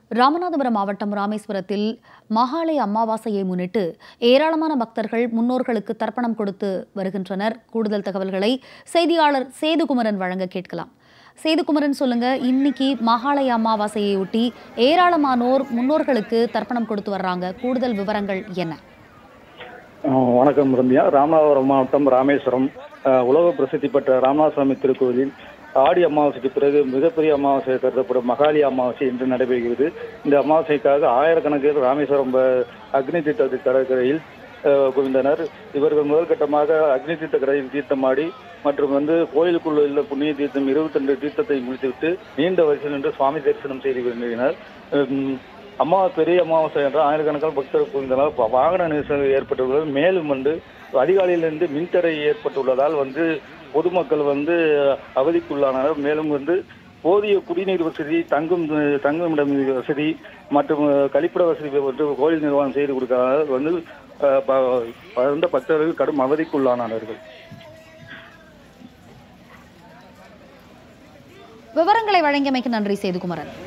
ராமநாதபுரம் மாவட்டம் ராமேஸ்வரத்தில் மகாலய அமாவாசையை முன்னிட்டு ஏராளமான பக்தர்கள் முன்னோர்களுக்கு தர்ப்பணம் கொடுத்து வருகின்றனர் கூடுதல் தகவல்களை செய்தியாளர் சேதுகுமரன் வழங்க கேட்கலாம் சேதுகுமரன் சொல்லுங்க இன்னைக்கு மகாலய அமாவாசையை ஒட்டி ஏராளமானோர் முன்னோர்களுக்கு தர்ப்பணம் கொடுத்து வர்றாங்க கூடுதல் விவரங்கள் என்ன அஹ் வணக்கம் ரம்யா ராமநாதபுரம் மாவட்டம் ராமேஸ்வரம் அஹ் உலக பிரசித்தி பெற்ற ராமநாத சுவாமி திருக்கோயிலில் ஆடி அமாவாசைக்கு பிறகு மிகப்பெரிய அமாவாசை கருதப்படும் மகாலி அமாவாசை இன்று நடைபெறுகிறது இந்த அமாவாசைக்காக ஆயிரக்கணக்கில் ராமேஸ்வரம் ப- அக்னி தீர்த்த கடற்கரையில் அஹ், குவிந்தனர் இவர்கள் முதல் கட்டமாக அக்னி தீர்த்த கரையில் தீர்த்தமாடி மற்றும் வந்து கோயிலுக்குள்ள உள்ள புண்ணிய தீர்த்தம் இருபத்தி ரெண்டு தீர்த்தத்தை முடித்துவிட்டு நீண்ட வரிசையில் நின்று சுவாமி தரிசனம் செய்து வருகின்றனர் உம், அம்மா பெரிய அமாவாசை என்ற ஆயிரக்கணக்கான பக்தர்கள் குவிந்தனர் வா- வாகன நெரிசல் ஏற்பட்டுள்ளது மேலும் வந்து அதிகாலையிலிருந்து மின்தடை ஏற்பட்டுள்ளதால் வந்து பொதுமக்கள் வந்து அவதிக்குள்ளானனர் மேலும் வந்து போதிய குடிநீர் வசதி தங்கும் தங்குமிடம் வசதி மற்றும் கழிப்பிட வசதி வந்து கோயில் நிர்வாகம் செய்து கொடுக்காததால் வந்து அஹ், ப- வந்த பக்தர்கள் கடும் அவதிக்குள்ளானார்கள் விவரங்களை வழங்கியமைக்கு நன்றி சேதுகுமரன்